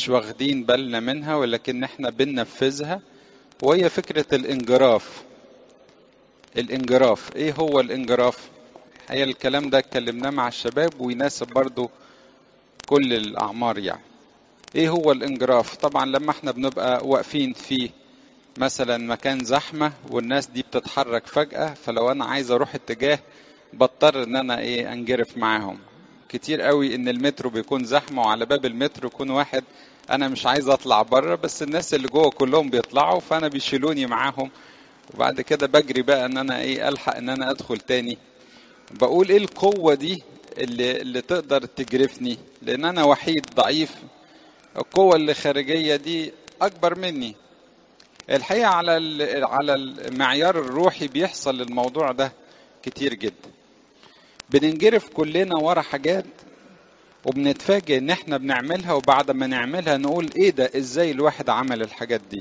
مش واخدين بالنا منها ولكن احنا بننفذها وهي فكرة الانجراف الانجراف ايه هو الانجراف هي الكلام ده اتكلمناه مع الشباب ويناسب برضو كل الاعمار يعني ايه هو الانجراف طبعا لما احنا بنبقى واقفين في مثلا مكان زحمة والناس دي بتتحرك فجأة فلو انا عايز اروح اتجاه بضطر ان انا ايه انجرف معاهم كتير قوي ان المترو بيكون زحمة وعلى باب المترو يكون واحد انا مش عايز اطلع بره بس الناس اللي جوه كلهم بيطلعوا فانا بيشيلوني معاهم وبعد كده بجري بقى ان انا ايه الحق ان انا ادخل تاني بقول ايه القوة دي اللي, اللي تقدر تجرفني لان انا وحيد ضعيف القوة اللي خارجية دي اكبر مني الحقيقة على على المعيار الروحي بيحصل الموضوع ده كتير جدا بننجرف كلنا ورا حاجات وبنتفاجئ ان احنا بنعملها وبعد ما نعملها نقول ايه ده ازاي الواحد عمل الحاجات دي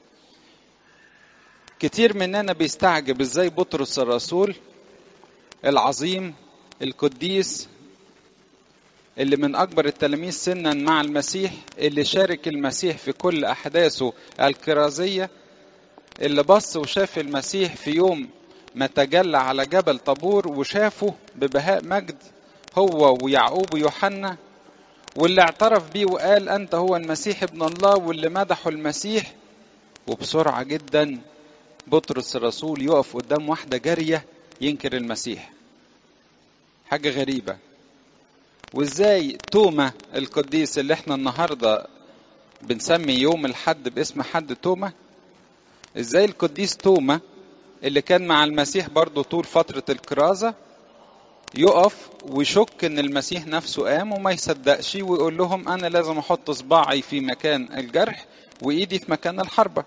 كتير مننا بيستعجب ازاي بطرس الرسول العظيم القديس اللي من اكبر التلاميذ سنا مع المسيح اللي شارك المسيح في كل احداثه الكرازيه اللي بص وشاف المسيح في يوم ما تجلى على جبل طابور وشافه ببهاء مجد هو ويعقوب ويوحنا واللي اعترف بيه وقال انت هو المسيح ابن الله واللي مدحوا المسيح وبسرعه جدا بطرس الرسول يقف قدام واحده جاريه ينكر المسيح حاجه غريبه وازاي توما القديس اللي احنا النهارده بنسمي يوم الحد باسم حد توما ازاي القديس توما اللي كان مع المسيح برضه طول فترة الكرازة يقف ويشك ان المسيح نفسه قام وما يصدقش ويقول لهم انا لازم احط صباعي في مكان الجرح وايدي في مكان الحربة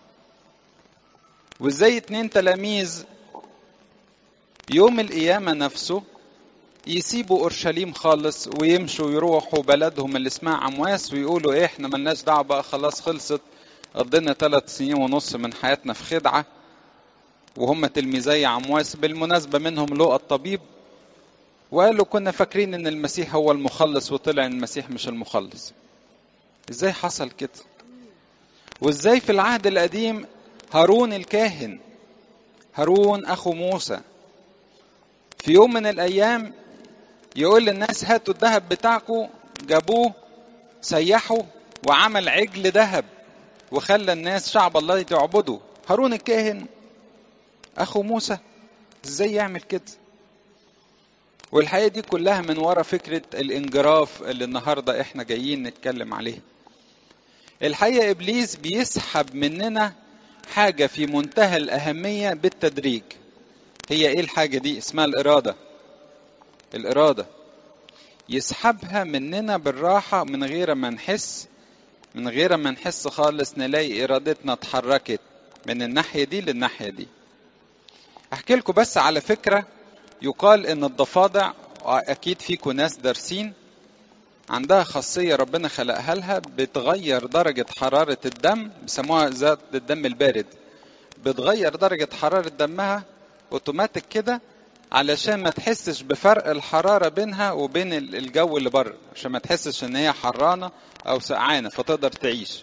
وازاي اتنين تلاميذ يوم القيامة نفسه يسيبوا اورشليم خالص ويمشوا يروحوا بلدهم اللي اسمها عمواس ويقولوا ايه احنا ملناش دعوه بقى خلاص خلصت قضينا ثلاث سنين ونص من حياتنا في خدعه وهم تلميذي عمواس بالمناسبه منهم لقى الطبيب وقالوا كنا فاكرين ان المسيح هو المخلص وطلع ان المسيح مش المخلص ازاي حصل كده وازاي في العهد القديم هارون الكاهن هارون اخو موسى في يوم من الايام يقول للناس هاتوا الذهب بتاعكم جابوه سيحوا وعمل عجل ذهب وخلى الناس شعب الله يعبدوا هارون الكاهن اخو موسى ازاي يعمل كده والحقيقه دي كلها من ورا فكره الانجراف اللي النهارده احنا جايين نتكلم عليها الحقيقه ابليس بيسحب مننا حاجه في منتهى الاهميه بالتدريج هي ايه الحاجه دي اسمها الاراده الاراده يسحبها مننا بالراحه من غير ما نحس من غير ما نحس خالص نلاقي ارادتنا اتحركت من الناحيه دي للناحيه دي احكي لكم بس على فكره يقال ان الضفادع اكيد فيكم ناس دارسين عندها خاصيه ربنا خلقها لها بتغير درجه حراره الدم بيسموها ذات الدم البارد بتغير درجه حراره دمها اوتوماتيك كده علشان ما تحسش بفرق الحراره بينها وبين الجو اللي بره عشان ما تحسش ان هي حرانه او سقعانه فتقدر تعيش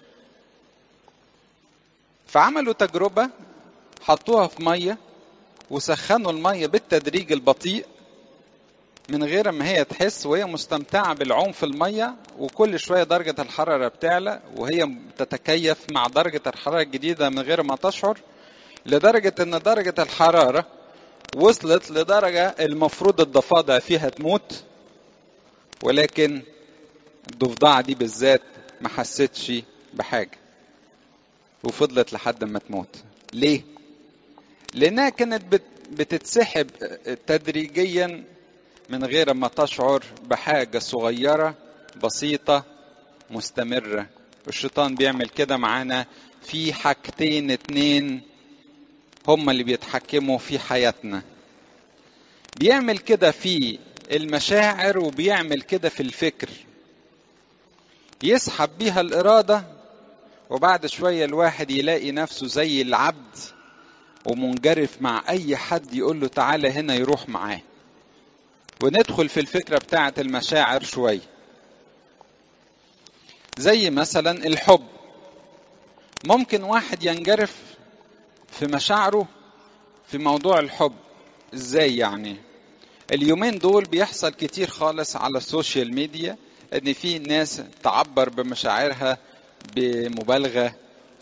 فعملوا تجربه حطوها في ميه وسخنوا الميه بالتدريج البطيء من غير ما هي تحس وهي مستمتعه بالعوم في الميه وكل شويه درجه الحراره بتعلى وهي تتكيف مع درجه الحراره الجديده من غير ما تشعر لدرجه ان درجه الحراره وصلت لدرجه المفروض الضفادع فيها تموت ولكن الضفدعه دي بالذات ما حستش بحاجه وفضلت لحد ما تموت ليه لانها كانت بتتسحب تدريجيا من غير ما تشعر بحاجه صغيره بسيطه مستمره الشيطان بيعمل كده معانا في حاجتين اتنين هما اللي بيتحكموا في حياتنا بيعمل كده في المشاعر وبيعمل كده في الفكر يسحب بيها الإرادة وبعد شوية الواحد يلاقي نفسه زي العبد ومنجرف مع أي حد يقول له تعالى هنا يروح معاه وندخل في الفكرة بتاعة المشاعر شوية زي مثلا الحب ممكن واحد ينجرف في مشاعره في موضوع الحب ازاي يعني اليومين دول بيحصل كتير خالص على السوشيال ميديا ان في ناس تعبر بمشاعرها بمبالغه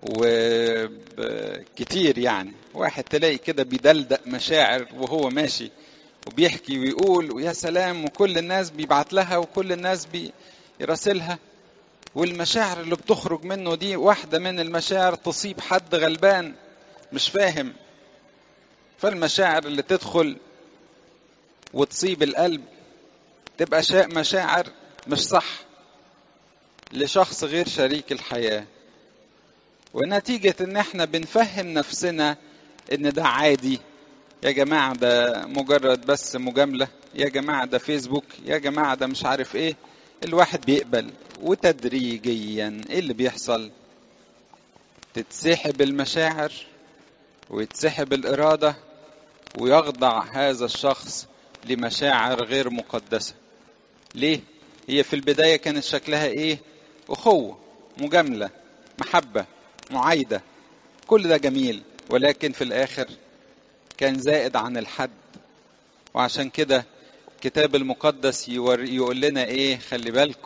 وكتير يعني واحد تلاقي كده بيدلدق مشاعر وهو ماشي وبيحكي ويقول ويا سلام وكل الناس بيبعت لها وكل الناس بيراسلها والمشاعر اللي بتخرج منه دي واحدة من المشاعر تصيب حد غلبان مش فاهم فالمشاعر اللي تدخل وتصيب القلب تبقى شاء مشاعر مش صح لشخص غير شريك الحياة ونتيجة ان احنا بنفهم نفسنا ان ده عادي يا جماعة ده مجرد بس مجاملة يا جماعة ده فيسبوك يا جماعة ده مش عارف ايه الواحد بيقبل وتدريجيا ايه اللي بيحصل تتسحب المشاعر ويتسحب الإرادة ويخضع هذا الشخص لمشاعر غير مقدسة ليه؟ هي في البداية كانت شكلها ايه؟ أخوة مجاملة محبة معايدة كل ده جميل ولكن في الآخر كان زائد عن الحد وعشان كده الكتاب المقدس يقول لنا ايه خلي بالكم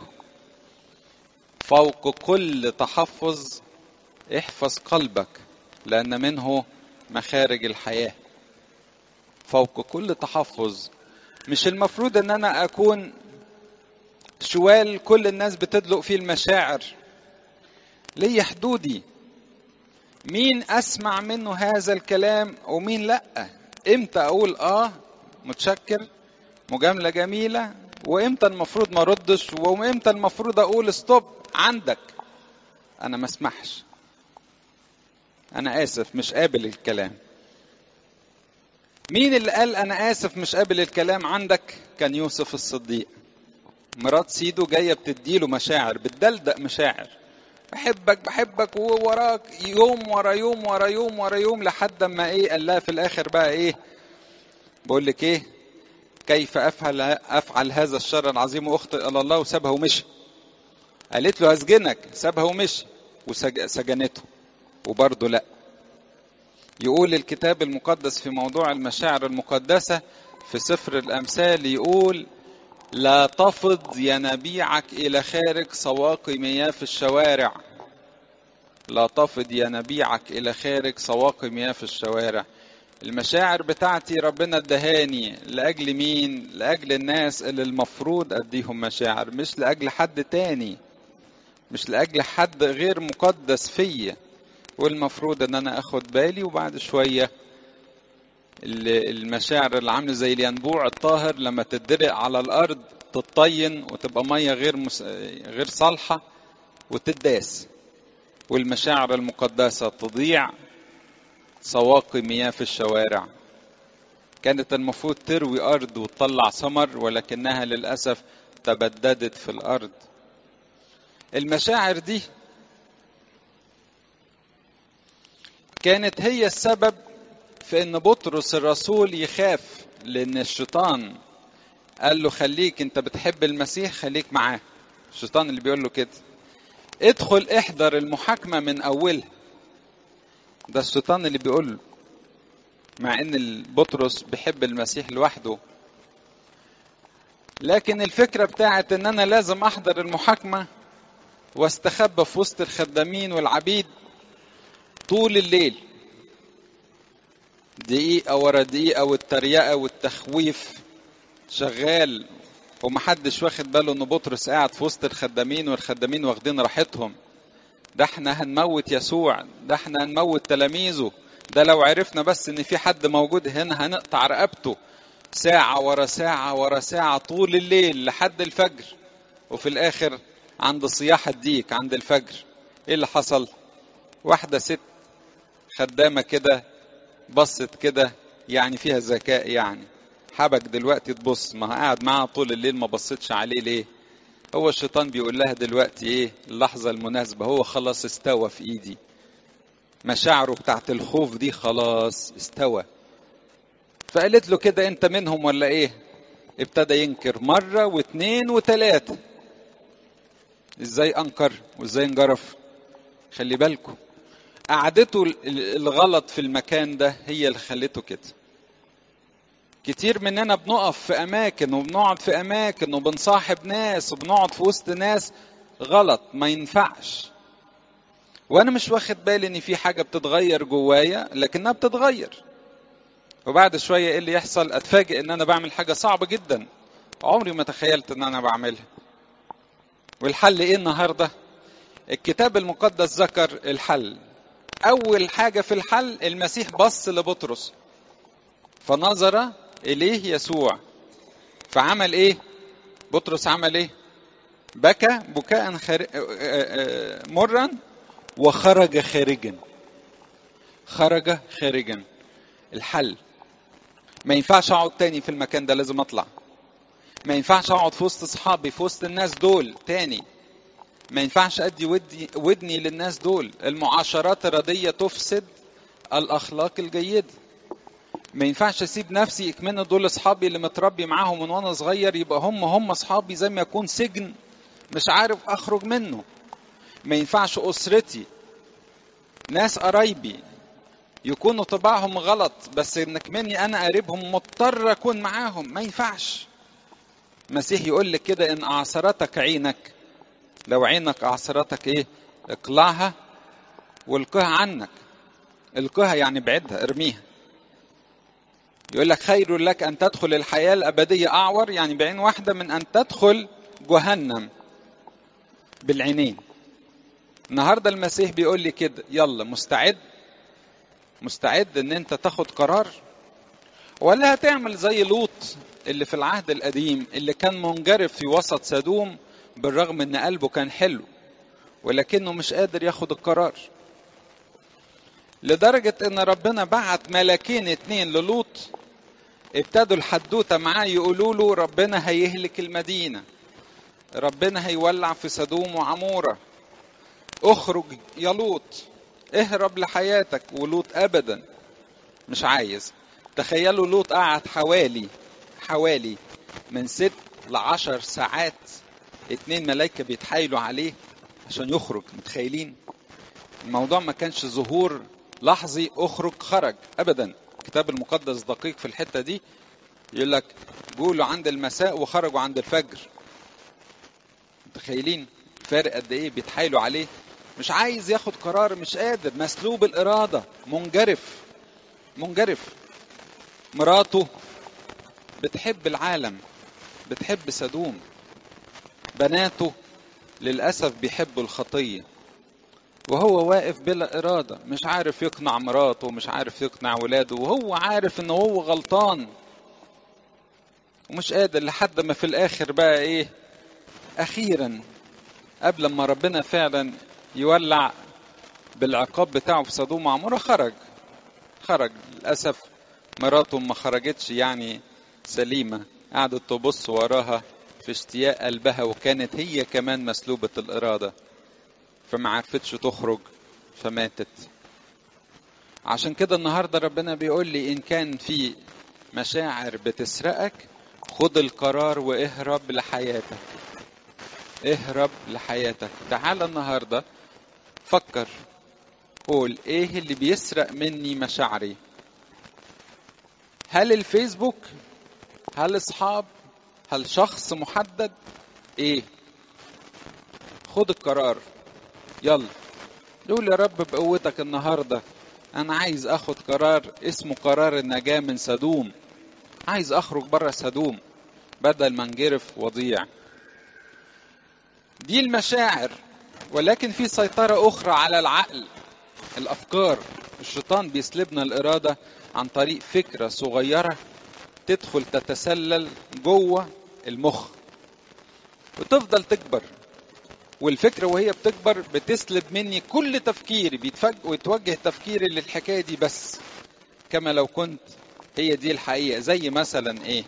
فوق كل تحفظ احفظ قلبك لأن منه مخارج الحياة فوق كل تحفظ مش المفروض ان انا اكون شوال كل الناس بتدلق فيه المشاعر ليا حدودي مين اسمع منه هذا الكلام ومين لا امتى اقول اه متشكر مجاملة جميلة وامتى المفروض ما ردش وامتى المفروض اقول ستوب عندك انا ما اسمحش انا اسف مش قابل الكلام مين اللي قال انا اسف مش قابل الكلام عندك كان يوسف الصديق مرات سيدو جايه بتديله مشاعر بتدلدق مشاعر بحبك بحبك ووراك يوم ورا يوم ورا يوم ورا يوم لحد ما ايه قال لها في الاخر بقى ايه بقول لك ايه كيف افعل افعل هذا الشر العظيم واخطئ الى الله وسابها ومشي قالت له هسجنك سابها ومشي وسجنته وبرضه لا يقول الكتاب المقدس في موضوع المشاعر المقدسة في سفر الأمثال يقول لا تفض ينابيعك إلى خارج سواقي مياه في الشوارع لا تفض ينابيعك إلى خارج سواقي مياه في الشوارع المشاعر بتاعتي ربنا ادهاني لأجل مين؟ لأجل الناس اللي المفروض أديهم مشاعر مش لأجل حد تاني مش لأجل حد غير مقدس فيا والمفروض ان انا اخد بالي وبعد شويه المشاعر اللي عامله زي الينبوع الطاهر لما تتدرق على الارض تتطين وتبقى ميه غير مس... غير صالحه وتداس والمشاعر المقدسه تضيع سواقي مياه في الشوارع كانت المفروض تروي ارض وتطلع ثمر ولكنها للاسف تبددت في الارض المشاعر دي كانت هي السبب في ان بطرس الرسول يخاف لان الشيطان قال له خليك انت بتحب المسيح خليك معاه الشيطان اللي بيقول له كده ادخل احضر المحاكمة من اولها ده الشيطان اللي بيقول له مع ان بطرس بيحب المسيح لوحده لكن الفكرة بتاعت ان انا لازم احضر المحاكمة واستخبى في وسط الخدامين والعبيد طول الليل دقيقة ورا دقيقة والتريقة والتخويف شغال ومحدش واخد باله ان بطرس قاعد في وسط الخدامين والخدامين واخدين راحتهم ده احنا هنموت يسوع ده احنا هنموت تلاميذه ده لو عرفنا بس ان في حد موجود هنا هنقطع رقبته ساعة ورا ساعة ورا ساعة طول الليل لحد الفجر وفي الاخر عند صياح الديك عند الفجر ايه اللي حصل واحدة ست خدامة كده بصت كده يعني فيها ذكاء يعني حبك دلوقتي تبص ما قاعد معاها طول الليل ما بصتش عليه ليه هو الشيطان بيقول لها دلوقتي ايه اللحظة المناسبة هو خلاص استوى في ايدي مشاعره بتاعت الخوف دي خلاص استوى فقالت له كده انت منهم ولا ايه ابتدى ينكر مرة واثنين وثلاثة ازاي انكر وازاي انجرف خلي بالكم قعدته الغلط في المكان ده هي اللي خلته كده كتير مننا بنقف في اماكن وبنقعد في اماكن وبنصاحب ناس وبنقعد في وسط ناس غلط ما ينفعش وانا مش واخد بالي ان في حاجه بتتغير جوايا لكنها بتتغير وبعد شويه ايه اللي يحصل اتفاجئ ان انا بعمل حاجه صعبه جدا عمري ما تخيلت ان انا بعملها والحل ايه النهارده الكتاب المقدس ذكر الحل اول حاجه في الحل المسيح بص لبطرس فنظر اليه يسوع فعمل ايه بطرس عمل ايه بكى بكاء خار... مرا وخرج خارجا خرج خارجا الحل ما ينفعش اقعد تاني في المكان ده لازم اطلع ما ينفعش اقعد في وسط اصحابي في وسط الناس دول تاني ما ينفعش ادي ودي ودني للناس دول المعاشرات الرديه تفسد الاخلاق الجيده ما ينفعش اسيب نفسي اكمن دول اصحابي اللي متربي معاهم من وانا صغير يبقى هم هم اصحابي زي ما يكون سجن مش عارف اخرج منه ما ينفعش اسرتي ناس قرايبي يكونوا طباعهم غلط بس انك مني انا قريبهم مضطر اكون معاهم ما ينفعش المسيح يقول لك كده ان اعصرتك عينك لو عينك اعصرتك ايه اقلعها والقها عنك القها يعني بعدها ارميها يقول لك خير لك ان تدخل الحياه الابديه اعور يعني بعين واحده من ان تدخل جهنم بالعينين النهارده المسيح بيقول لي كده يلا مستعد مستعد ان انت تاخد قرار ولا هتعمل زي لوط اللي في العهد القديم اللي كان منجرف في وسط سدوم بالرغم ان قلبه كان حلو ولكنه مش قادر ياخد القرار لدرجة ان ربنا بعت ملاكين اتنين للوط ابتدوا الحدوتة معاه يقولوا له ربنا هيهلك المدينة ربنا هيولع في سدوم وعمورة اخرج يا لوط اهرب لحياتك ولوط ابدا مش عايز تخيلوا لوط قعد حوالي حوالي من ست لعشر ساعات اتنين ملايكة بيتحايلوا عليه عشان يخرج متخيلين الموضوع ما كانش ظهور لحظي اخرج خرج ابدا الكتاب المقدس دقيق في الحتة دي يقول لك قولوا عند المساء وخرجوا عند الفجر متخيلين فارق قد ايه بيتحايلوا عليه مش عايز ياخد قرار مش قادر مسلوب الإرادة منجرف منجرف مراته بتحب العالم بتحب سدوم بناته للأسف بيحبوا الخطية وهو واقف بلا إرادة مش عارف يقنع مراته مش عارف يقنع ولاده وهو عارف إن هو غلطان ومش قادر لحد ما في الآخر بقى إيه أخيرا قبل ما ربنا فعلا يولع بالعقاب بتاعه في سدوم وعمورة خرج خرج للأسف مراته ما خرجتش يعني سليمة قعدت تبص وراها في اشتياق قلبها وكانت هي كمان مسلوبة الإرادة فما عرفتش تخرج فماتت عشان كده النهاردة ربنا بيقول لي إن كان في مشاعر بتسرقك خد القرار واهرب لحياتك اهرب لحياتك تعال النهاردة فكر قول ايه اللي بيسرق مني مشاعري هل الفيسبوك هل اصحاب هل شخص محدد ايه خد القرار يلا قول يا رب بقوتك النهارده انا عايز اخد قرار اسمه قرار النجاة من سدوم عايز اخرج بره سدوم بدل ما انجرف وضيع دي المشاعر ولكن في سيطرة أخرى على العقل الأفكار الشيطان بيسلبنا الإرادة عن طريق فكرة صغيرة تدخل تتسلل جوه المخ وتفضل تكبر والفكرة وهي بتكبر بتسلب مني كل تفكيري بيتفج ويتوجه تفكيري للحكاية دي بس كما لو كنت هي دي الحقيقة زي مثلا ايه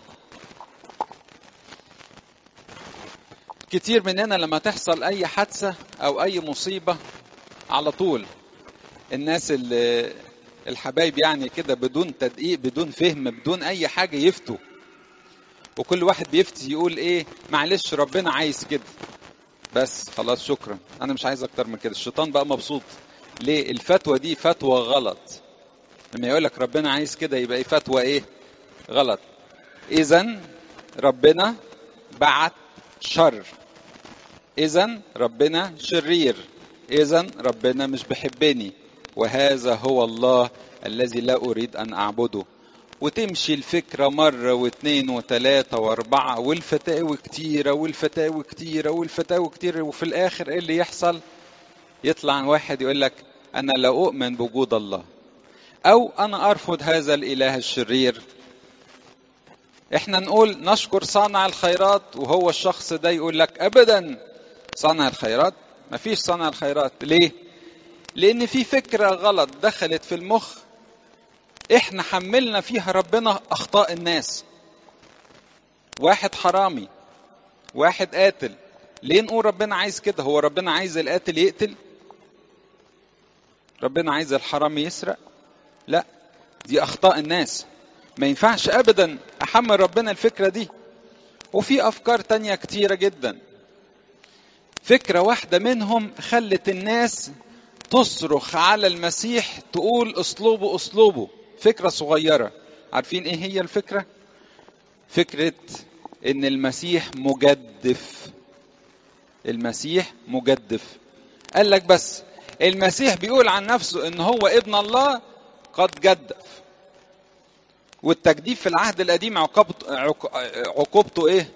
كتير مننا لما تحصل اي حادثة او اي مصيبة على طول الناس اللي الحبايب يعني كده بدون تدقيق بدون فهم بدون اي حاجة يفتوا وكل واحد بيفتي يقول ايه معلش ربنا عايز كده بس خلاص شكرا انا مش عايز اكتر من كده الشيطان بقى مبسوط ليه الفتوى دي فتوى غلط لما يقول لك ربنا عايز كده يبقى ايه فتوى ايه غلط اذا ربنا بعت شر اذا ربنا شرير اذا ربنا مش بيحبني وهذا هو الله الذي لا اريد ان اعبده وتمشي الفكرة مرة واثنين وثلاثة واربعة والفتاوي كتيرة والفتاوي كتيرة والفتاوي كتيرة وفي الاخر ايه اللي يحصل يطلع واحد يقول لك انا لا اؤمن بوجود الله او انا ارفض هذا الاله الشرير احنا نقول نشكر صانع الخيرات وهو الشخص ده يقول لك ابدا صانع الخيرات مفيش صانع الخيرات ليه لان في فكره غلط دخلت في المخ احنا حملنا فيها ربنا اخطاء الناس واحد حرامي واحد قاتل ليه نقول ربنا عايز كده هو ربنا عايز القاتل يقتل ربنا عايز الحرامي يسرق لا دي اخطاء الناس ما ينفعش ابدا احمل ربنا الفكره دي وفي افكار تانية كتيره جدا فكره واحده منهم خلت الناس تصرخ على المسيح تقول اسلوبه اسلوبه فكره صغيره عارفين ايه هي الفكره فكره ان المسيح مجدف المسيح مجدف قال لك بس المسيح بيقول عن نفسه ان هو ابن الله قد جدف والتجديف في العهد القديم عقوبته عقوبته ايه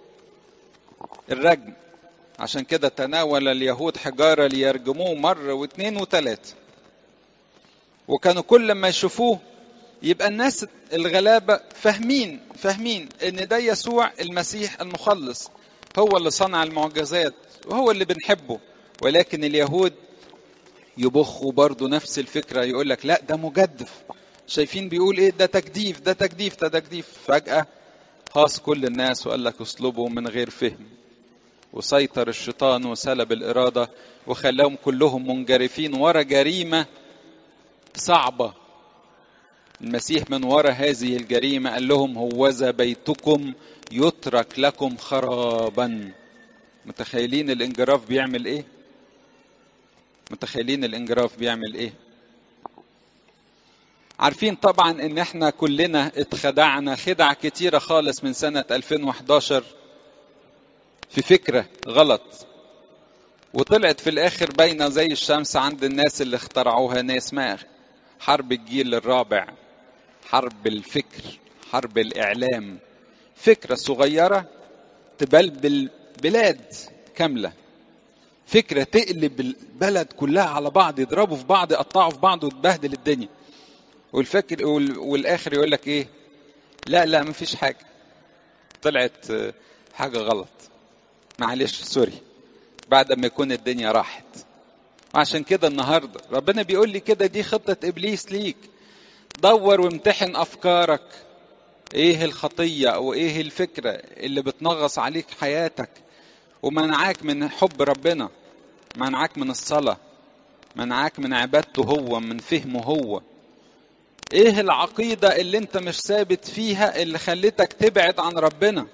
الرجم عشان كده تناول اليهود حجارة ليرجموه مرة واثنين وثلاثة وكانوا كل ما يشوفوه يبقى الناس الغلابة فاهمين فاهمين ان ده يسوع المسيح المخلص هو اللي صنع المعجزات وهو اللي بنحبه ولكن اليهود يبخوا برضه نفس الفكرة يقول لك لا ده مجدف شايفين بيقول ايه ده تجديف ده تجديف ده تجديف فجأة خاص كل الناس وقال لك اسلوبه من غير فهم وسيطر الشيطان وسلب الإرادة وخلاهم كلهم منجرفين ورا جريمة صعبة المسيح من وراء هذه الجريمة قال لهم هوذا بيتكم يترك لكم خرابا متخيلين الانجراف بيعمل ايه متخيلين الانجراف بيعمل ايه عارفين طبعا ان احنا كلنا اتخدعنا خدع كتيرة خالص من سنة 2011 في فكرة غلط وطلعت في الاخر باينة زي الشمس عند الناس اللي اخترعوها ناس ما حرب الجيل الرابع حرب الفكر حرب الاعلام فكرة صغيرة تبلبل بلاد كاملة فكرة تقلب البلد كلها على بعض يضربوا في بعض يقطعوا في بعض وتبهدل الدنيا والفكر والاخر يقول لك ايه لا لا مفيش حاجة طلعت حاجة غلط معلش سوري بعد ما يكون الدنيا راحت وعشان كده النهارده ربنا بيقول لي كده دي خطة ابليس ليك دور وامتحن افكارك ايه الخطية او ايه الفكرة اللي بتنغص عليك حياتك ومنعاك من حب ربنا منعاك من الصلاة منعاك من عبادته هو من فهمه هو ايه العقيدة اللي انت مش ثابت فيها اللي خلتك تبعد عن ربنا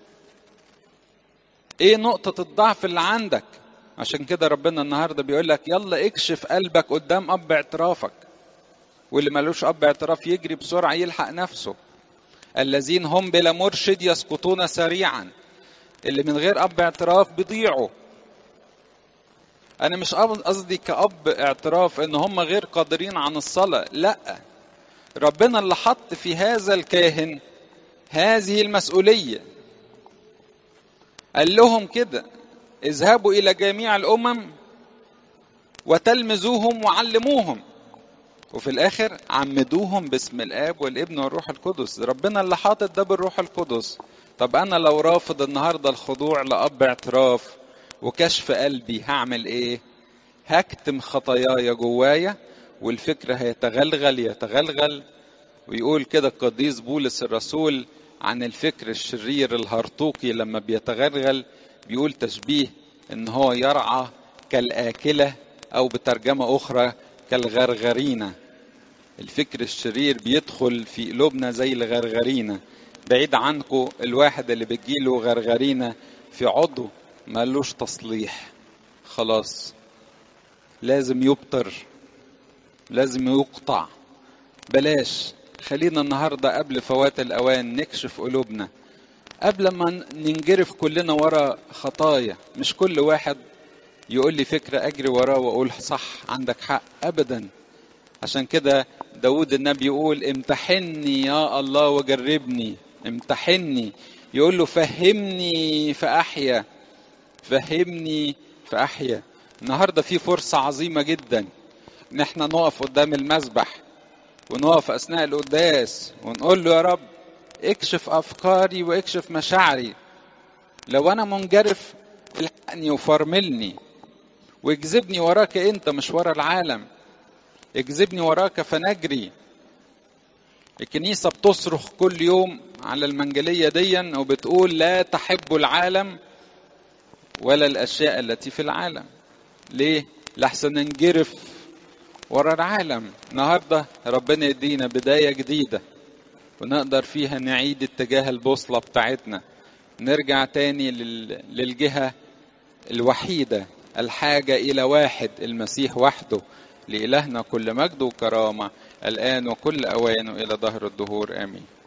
ايه نقطة الضعف اللي عندك عشان كده ربنا النهاردة بيقول لك يلا اكشف قلبك قدام اب اعترافك واللي ملوش اب اعتراف يجري بسرعة يلحق نفسه الذين هم بلا مرشد يسقطون سريعا اللي من غير اب اعتراف بيضيعوا انا مش قصدي كاب اعتراف ان هم غير قادرين عن الصلاة لا ربنا اللي حط في هذا الكاهن هذه المسؤولية قال لهم كده اذهبوا الى جميع الامم وتلمذوهم وعلموهم وفي الاخر عمدوهم باسم الاب والابن والروح القدس ربنا اللي حاطط ده بالروح القدس طب انا لو رافض النهارده الخضوع لاب اعتراف وكشف قلبي هعمل ايه هكتم خطاياي جوايا والفكر هيتغلغل يتغلغل ويقول كده القديس بولس الرسول عن الفكر الشرير الهرطوقي لما بيتغلغل بيقول تشبيه ان هو يرعى كالآكلة او بترجمة اخرى كالغرغرينة الفكر الشرير بيدخل في قلوبنا زي الغرغرينة بعيد عنكم الواحد اللي بتجيله غرغرينة في عضو مالوش تصليح خلاص لازم يبطر لازم يقطع بلاش خلينا النهارده قبل فوات الاوان نكشف قلوبنا قبل ما ننجرف كلنا ورا خطايا مش كل واحد يقول لي فكرة أجري وراه وأقول صح عندك حق أبدا عشان كده داود النبي يقول امتحني يا الله وجربني امتحني يقول له فهمني فأحيا فهمني فأحيا النهاردة في فرصة عظيمة جدا إن احنا نقف قدام المسبح ونقف أثناء القداس ونقول له يا رب اكشف أفكاري واكشف مشاعري لو أنا منجرف الحقني وفرملني واجذبني وراك انت مش ورا العالم اجذبني وراك فنجري الكنيسة بتصرخ كل يوم على المنجلية ديا وبتقول لا تحب العالم ولا الأشياء التي في العالم ليه؟ لحسن ننجرف ورا العالم النهاردة ربنا يدينا بداية جديدة ونقدر فيها نعيد اتجاه البوصلة بتاعتنا نرجع تاني للجهة الوحيدة الحاجة إلى واحد المسيح وحده لإلهنا كل مجد وكرامة الآن وكل أوان إلى ظهر الدهور آمين